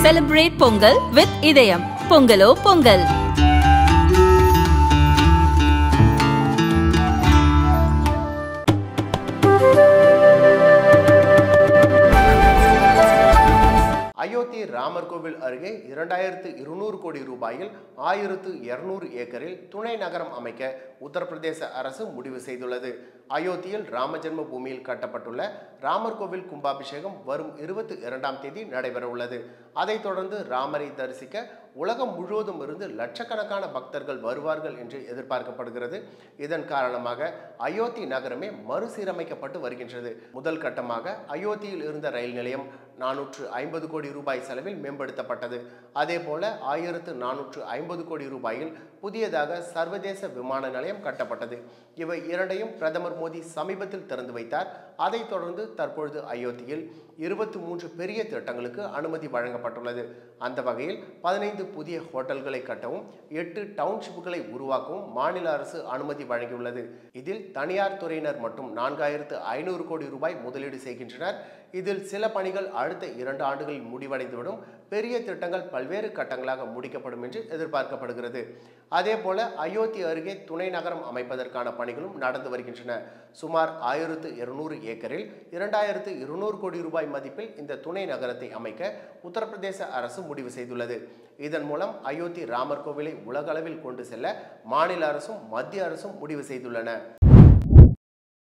celebrate Pongal with இதயம் பொங்கலோ பொங்கல் அயோத்தி ராமர் கோவில் அருகே இரண்டாயிரத்து இருநூறு கோடி ரூபாயில் ஆயிரத்து இருநூறு ஏக்கரில் துணை நகரம் அமைக்க உத்தரப்பிரதேச அரசு முடிவு செய்துள்ளது அயோத்தியில் ராம ஜென்ம பூமியில் கட்டப்பட்டுள்ள ராமர் கோவில் கும்பாபிஷேகம் வரும் இருபத்தி இரண்டாம் தேதி நடைபெற உள்ளது அதைத் தொடர்ந்து ராமரை தரிசிக்க உலகம் முழுவதும் இருந்து லட்சக்கணக்கான பக்தர்கள் வருவார்கள் என்று எதிர்பார்க்கப்படுகிறது இதன் காரணமாக அயோத்தி நகரமே மறுசீரமைக்கப்பட்டு வருகின்றது முதல் கட்டமாக அயோத்தியில் இருந்த ரயில் நிலையம் நானூற்று ஐம்பது கோடி ரூபாய் செலவில் மேம்படுத்தப்பட்டது அதேபோல ஆயிரத்து நானூற்று ஐம்பது கோடி ரூபாயில் புதியதாக சர்வதேச விமான நிலையம் கட்டப்பட்டது இவை இரண்டையும் பிரதமர் மோடி சமீபத்தில் திறந்து வைத்தார் அதைத் தொடர்ந்து தற்பொழுது அயோத்தியில் இருபத்தி மூன்று பெரிய திட்டங்களுக்கு அனுமதி வழங்கப்பட்டுள்ளது அந்த வகையில் பதினைந்து புதிய ஹோட்டல்களை கட்டவும் எட்டு டவுன்ஷிப்புகளை உருவாக்கவும் மாநில அரசு அனுமதி வழங்கியுள்ளது இதில் தனியார் துறையினர் மட்டும் நான்காயிரத்து ஐநூறு கோடி ரூபாய் முதலீடு செய்கின்றனர் இதில் சில பணிகள் அடுத்த இரண்டு ஆண்டுகளில் முடிவடைந்துவிடும் பெரிய திட்டங்கள் பல்வேறு கட்டங்களாக முடிக்கப்படும் என்று எதிர்பார்க்கப்படுகிறது அதேபோல அயோத்தி அருகே துணை நகரம் அமைப்பதற்கான பணிகளும் நடந்து வருகின்றன சுமார் ஆயிரத்து இருநூறு ஏக்கரில் இரண்டாயிரத்து இருநூறு கோடி ரூபாய் மதிப்பில் இந்த துணை நகரத்தை அமைக்க உத்தரப்பிரதேச அரசு முடிவு செய்துள்ளது இதன் மூலம் அயோத்தி ராமர் கோவிலை உலகளவில் கொண்டு செல்ல மாநில அரசும் மத்திய அரசும் முடிவு செய்துள்ளன